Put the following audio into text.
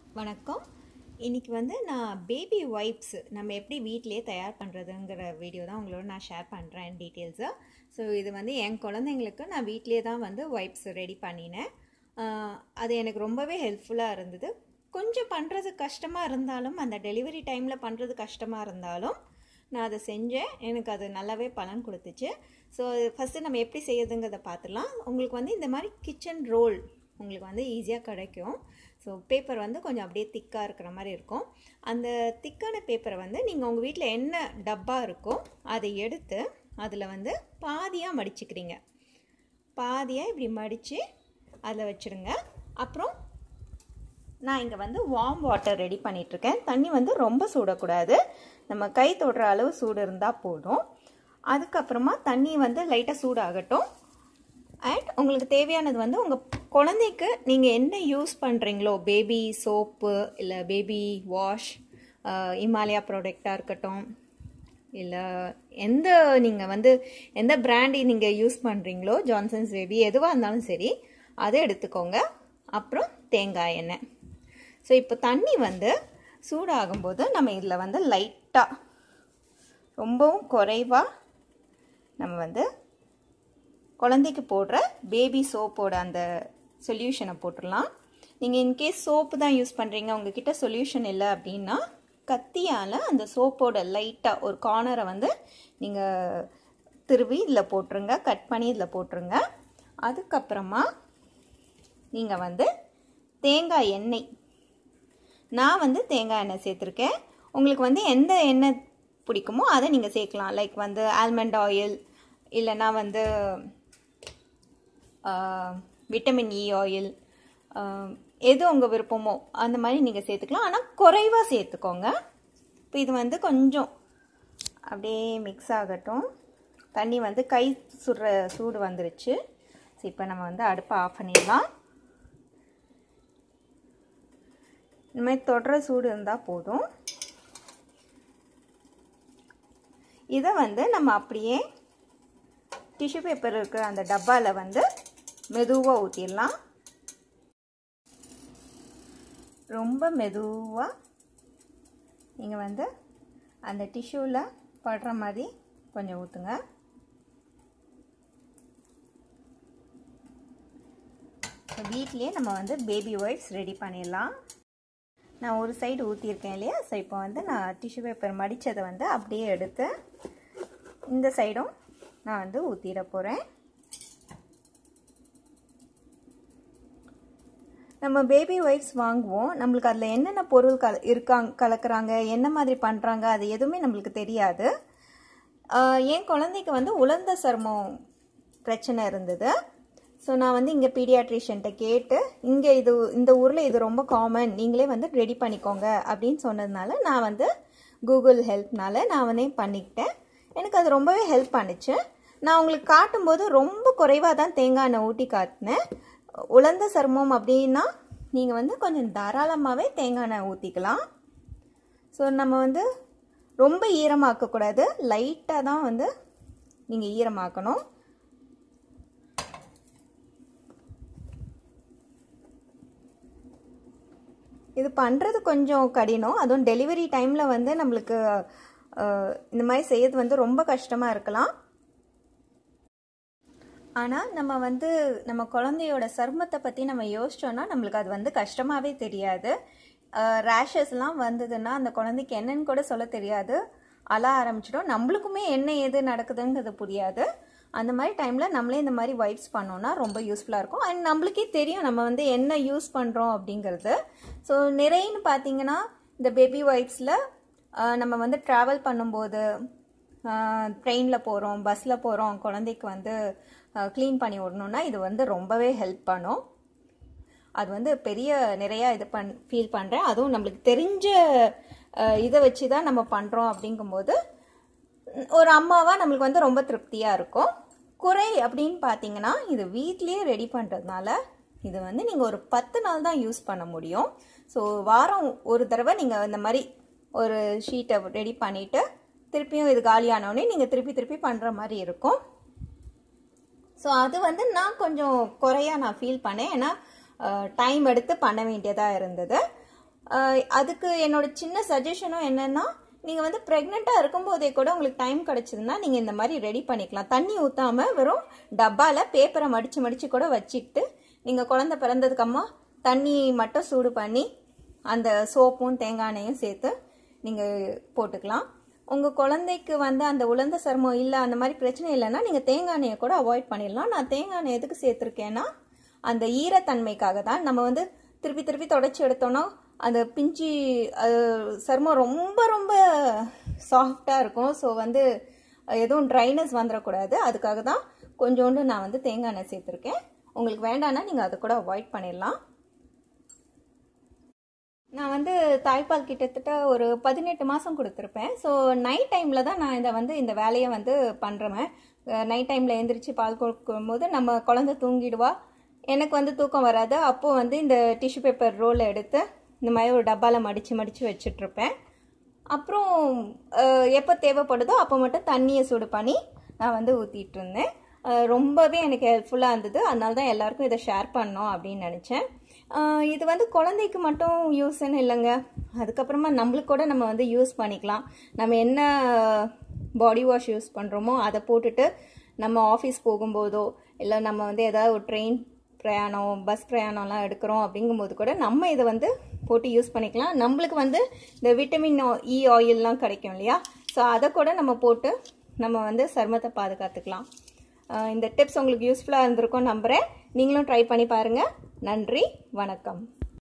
வணக்கம் இன்னைக்கு வந்து நான் பேபி வைப்ஸ் நம்ம எப்படி வீட்டிலேயே தயார் பண்ணுறதுங்கிற வீடியோ தான் உங்களோட நான் ஷேர் பண்ணுறேன் டீட்டெயில்ஸாக ஸோ இது வந்து என் குழந்தைங்களுக்கு நான் வீட்டிலேயே தான் வந்து வைப்ஸ் ரெடி பண்ணினேன் ஆஹ் அது எனக்கு ரொம்பவே ஹெல்ப்ஃபுல்லாக இருந்தது கொஞ்சம் பண்ணுறது கஷ்டமாக இருந்தாலும் அந்த டெலிவரி டைமில் பண்ணுறது கஷ்டமாக இருந்தாலும் நான் அதை செஞ்சேன் எனக்கு அது நல்லாவே பலன் கொடுத்துச்சு ஸோ ஃபஸ்ட்டு நம்ம எப்படி செய்யுதுங்கிறத பார்த்துலாம் உங்களுக்கு வந்து இந்த மாதிரி கிச்சன் ரோல் உங்களுக்கு வந்து ஈஸியாக கிடைக்கும் ஸோ பேப்பர் வந்து கொஞ்சம் அப்படியே திக்காக இருக்கிற மாதிரி இருக்கும் அந்த திக்கான பேப்பரை வந்து நீங்கள் உங்கள் வீட்டில் என்ன டப்பா இருக்கோ அதை எடுத்து அதில் வந்து பாதியாக மடிச்சுக்கிறீங்க பாதியாக இப்படி மடித்து அதில் வச்சுருங்க அப்புறம் நான் இங்கே வந்து வார்ம் வாட்டர் ரெடி பண்ணிகிட்ருக்கேன் தண்ணி வந்து ரொம்ப சூடக்கூடாது நம்ம கை தொடுற அளவு சூடு இருந்தால் போதும் அதுக்கப்புறமா தண்ணி வந்து லைட்டாக சூடாகட்டும் அண்ட் உங்களுக்கு தேவையானது வந்து உங்கள் குழந்தைக்கு நீங்கள் என்ன யூஸ் பண்ணுறீங்களோ பேபி சோப்பு இல்லை பேபி வாஷ் இமாலயா ப்ராடக்டாக இருக்கட்டும் இல்லை எந்த நீங்கள் வந்து எந்த பிராண்டி நீங்கள் யூஸ் பண்ணுறீங்களோ ஜான்சன்ஸ் பேபி எதுவாக இருந்தாலும் சரி அதை எடுத்துக்கோங்க அப்புறம் தேங்காய் எண்ணெய் ஸோ இப்போ தண்ணி வந்து சூடாகும்போது நம்ம இதில் வந்து லைட்டாக ரொம்பவும் குறைவாக நம்ம வந்து குழந்தைக்கு போடுற பேபி சோப்போட அந்த சொல்யூஷனை போட்டுடலாம் நீங்கள் இன்கேஸ் சோப்பு தான் யூஸ் பண்ணுறீங்க உங்ககிட்ட சொல்யூஷன் இல்லை அப்படின்னா கத்தியால் அந்த சோப்போட லைட்டாக ஒரு கார்னரை வந்து நீங்கள் திருவி இதில் போட்டுருங்க கட் பண்ணி இதில் போட்டுருங்க அதுக்கப்புறமா நீங்கள் வந்து தேங்காய் எண்ணெய் நான் வந்து தேங்காய் எண்ணெய் சேர்த்துருக்கேன் உங்களுக்கு வந்து எந்த எண்ணெய் பிடிக்குமோ அதை நீங்கள் சேர்க்கலாம் லைக் வந்து ஆல்மண்ட் ஆயில் இல்லைனா வந்து விட்டமின் இ ஆயில் எது உங்கள் விருப்பமோ அந்த மாதிரி நீங்கள் சேர்த்துக்கலாம் ஆனால் குறைவாக சேர்த்துக்கோங்க இப்போ இது வந்து கொஞ்சம் அப்படியே மிக்ஸ் ஆகட்டும் தண்ணி வந்து கை சுடுற சூடு வந்துருச்சு ஸோ இப்போ நம்ம வந்து அடுப்பை ஆஃப் பண்ணிடலாம் இந்த மாதிரி தொடர சூடு இருந்தால் போதும் இதை வந்து நம்ம அப்படியே டிஷ்யூ பேப்பர் இருக்கிற அந்த டப்பாவில் வந்து மெதுவாக ஊற்றிடலாம் ரொம்ப மெதுவாக நீங்கள் வந்து அந்த டிஷ்யூவில் படுற மாதிரி கொஞ்சம் ஊற்றுங்க வீட்லேயே நம்ம வந்து பேபி ஒய்ப்ஸ் ரெடி பண்ணிடலாம் நான் ஒரு சைடு ஊற்றிருக்கேன் இல்லையா ஸோ இப்போ வந்து நான் டிஷ்யூ பேப்பர் மடித்ததை வந்து அப்படியே எடுத்து இந்த சைடும் நான் வந்து ஊற்றிட போகிறேன் நம்ம பேபி ஒய்ஃப்ஸ் வாங்குவோம் நம்மளுக்கு அதில் என்னென்ன பொருள் கல இருக்காங்க கலக்கிறாங்க என்ன மாதிரி பண்ணுறாங்க அது எதுவுமே நம்மளுக்கு தெரியாது என் குழந்தைக்கு வந்து உலர்ந்த சர்மம் பிரச்சனை இருந்தது ஸோ நான் வந்து இங்கே பீடியாட்ரிஷியன்ட்ட கேட்டு இங்கே இது இந்த ஊரில் இது ரொம்ப காமன் நீங்களே வந்து ரெடி பண்ணிக்கோங்க அப்படின்னு சொன்னதுனால நான் வந்து கூகுள் ஹெல்ப்னால நான் வந்து பண்ணிக்கிட்டேன் எனக்கு அது ரொம்பவே ஹெல்ப் பண்ணுச்சு நான் உங்களுக்கு காட்டும்போது ரொம்ப குறைவாக தான் தேங்காய் எண்ணெய் ஊட்டி காட்டினேன் உலர்ந்த சருமம் அப்படின்னா நீங்கள் வந்து கொஞ்சம் தாராளமாகவே தேங்காய் எண்ணெய் ஊற்றிக்கலாம் ஸோ நம்ம வந்து ரொம்ப ஈரமாக்கக்கூடாது லைட்டாக தான் வந்து நீங்கள் ஈரமாக்கணும் இது பண்ணுறது கொஞ்சம் கடினம் அதுவும் டெலிவரி டைமில் வந்து நம்மளுக்கு இந்த மாதிரி செய்யறது வந்து ரொம்ப கஷ்டமாக இருக்கலாம் ஆனால் நம்ம வந்து நம்ம குழந்தையோட சருமத்தை பற்றி நம்ம யோசிச்சோன்னா நம்மளுக்கு அது வந்து கஷ்டமாகவே தெரியாது ரேஷஸ்லாம் வந்ததுன்னா அந்த குழந்தைக்கு என்னன்னு கூட சொல்ல தெரியாது அழ ஆரம்பிச்சிடும் நம்மளுக்குமே என்ன ஏது நடக்குதுங்கிறது புரியாது அந்த மாதிரி டைமில் நம்மளே இந்த மாதிரி வைப்ஸ் பண்ணோன்னா ரொம்ப யூஸ்ஃபுல்லாக இருக்கும் அண்ட் நம்மளுக்கே தெரியும் நம்ம வந்து என்ன யூஸ் பண்ணுறோம் அப்படிங்கிறது ஸோ நிறையன்னு பார்த்தீங்கன்னா இந்த பேபி வைப்ஸில் நம்ம வந்து ட்ராவல் பண்ணும்போது ட்ரெயினில் போகிறோம் பஸ்ஸில் போகிறோம் குழந்தைக்கு வந்து க்ளீன் பண்ணி விடணுன்னா இது வந்து ரொம்பவே ஹெல்ப் பண்ணும் அது வந்து பெரிய நிறையா இது பண் ஃபீல் பண்ணுறேன் அதுவும் நம்மளுக்கு தெரிஞ்ச இதை வச்சு தான் நம்ம பண்ணுறோம் அப்படிங்கும்போது ஒரு அம்மாவாக நம்மளுக்கு வந்து ரொம்ப திருப்தியாக இருக்கும் குறை அப்படின்னு பார்த்தீங்கன்னா இது வீட்லேயே ரெடி பண்ணுறதுனால இது வந்து நீங்கள் ஒரு பத்து நாள் தான் யூஸ் பண்ண முடியும் ஸோ வாரம் ஒரு தடவை நீங்கள் இந்த மாதிரி ஒரு ஷீட்டை ரெடி பண்ணிவிட்டு திருப்பியும் இது காலியானோடனே நீங்கள் திருப்பி திருப்பி பண்ணுற மாதிரி இருக்கும் ஸோ அது வந்து நான் கொஞ்சம் குறையா நான் ஃபீல் பண்ணேன் ஏன்னா டைம் எடுத்து பண்ண வேண்டியதாக இருந்தது ஆஹ் அதுக்கு என்னோட சின்ன சஜஷனும் என்னன்னா நீங்கள் வந்து ப்ரெக்னெண்ட்டாக இருக்கும்போதே கூட உங்களுக்கு டைம் கிடச்சிதுன்னா நீங்கள் இந்த மாதிரி ரெடி பண்ணிக்கலாம் தண்ணி ஊற்றாம வெறும் டப்பாவில் பேப்பரை மடித்து மடித்து கூட வச்சுக்கிட்டு நீங்கள் குழந்தை பிறந்ததுக்கம்மா தண்ணி மட்டும் சூடு பண்ணி அந்த சோப்பும் தேங்காய் எண்ணெயும் சேர்த்து நீங்கள் போட்டுக்கலாம் உங்கள் குழந்தைக்கு வந்து அந்த உலர்ந்த சருமம் இல்லை அந்த மாதிரி பிரச்சனை இல்லைன்னா நீங்கள் தேங்காய் எண்ணெயை கூட அவாய்ட் பண்ணிடலாம் நான் தேங்காய் எண்ணெய் எதுக்கு சேர்த்துருக்கேன்னா அந்த ஈரத்தன்மைக்காக தான் நம்ம வந்து திருப்பி திருப்பி தொடச்சி எடுத்தோன்னா அந்த பிஞ்சி அது சருமம் ரொம்ப ரொம்ப சாஃப்டாக இருக்கும் ஸோ வந்து எதுவும் ட்ரைனஸ் வந்துடக்கூடாது அதுக்காக தான் கொஞ்சோண்டு நான் வந்து தேங்காய் எண்ணெய் சேர்த்துருக்கேன் உங்களுக்கு வேண்டாம்னா நீங்கள் அதை கூட அவாய்ட் பண்ணிடலாம் நான் வந்து தாய்ப்பால் கிட்டத்தட்ட ஒரு பதினெட்டு மாதம் கொடுத்துருப்பேன் ஸோ நைட் டைமில் தான் நான் இதை வந்து இந்த வேலையை வந்து பண்ணுறேன் நைட் டைமில் எழுந்திரிச்சு பால் கொடுக்கும்போது நம்ம குழந்தை தூங்கிடுவா எனக்கு வந்து தூக்கம் வராது அப்போது வந்து இந்த டிஷ்யூ பேப்பர் ரோல் எடுத்து இந்த மாதிரி ஒரு டப்பாவில் மடித்து மடித்து வச்சிட்ருப்பேன் அப்புறம் அஹ், எப்போ தேவைப்படுதோ அப்போ மட்டும் தண்ணியை சூடு பண்ணி நான் வந்து ஊற்றிட்டு இருந்தேன் அஹ், ரொம்பவே எனக்கு ஹெல்ப்ஃபுல்லாக இருந்தது அதனால தான் எல்லாருக்கும் இதை ஷேர் பண்ணோம் அப்படின்னு நினச்சேன் அஹ், இது வந்து குழந்தைக்கு மட்டும் யூஸ்ன்னு இல்லைங்க அதுக்கப்புறமா நம்மளுக்கு கூட நம்ம வந்து யூஸ் பண்ணிக்கலாம் நம்ம என்ன பாடி வாஷ் யூஸ் பண்ணுறோமோ அதை போட்டுட்டு நம்ம ஆஃபீஸ் போகும்போதோ இல்லை நம்ம வந்து ஏதாவது ஒரு ட்ரெயின் பிரயாணம் பஸ் பிரயாணம்லாம் எடுக்கிறோம் அப்படிங்கும்போது கூட நம்ம இதை வந்து போட்டு யூஸ் பண்ணிக்கலாம் நம்மளுக்கு வந்து இந்த விட்டமின் இ ஆயில்லாம் கிடைக்கும் இல்லையா ஸோ அதை கூட நம்ம போட்டு நம்ம வந்து சருமத்தை பாதுகாத்துக்கலாம் அஹ் இந்த டிப்ஸ் உங்களுக்கு யூஸ்ஃபுல்லாக இருந்திருக்கும் நம்புகிறேன் நீங்களும் ட்ரை பண்ணி பாருங்கள் நன்றி வணக்கம்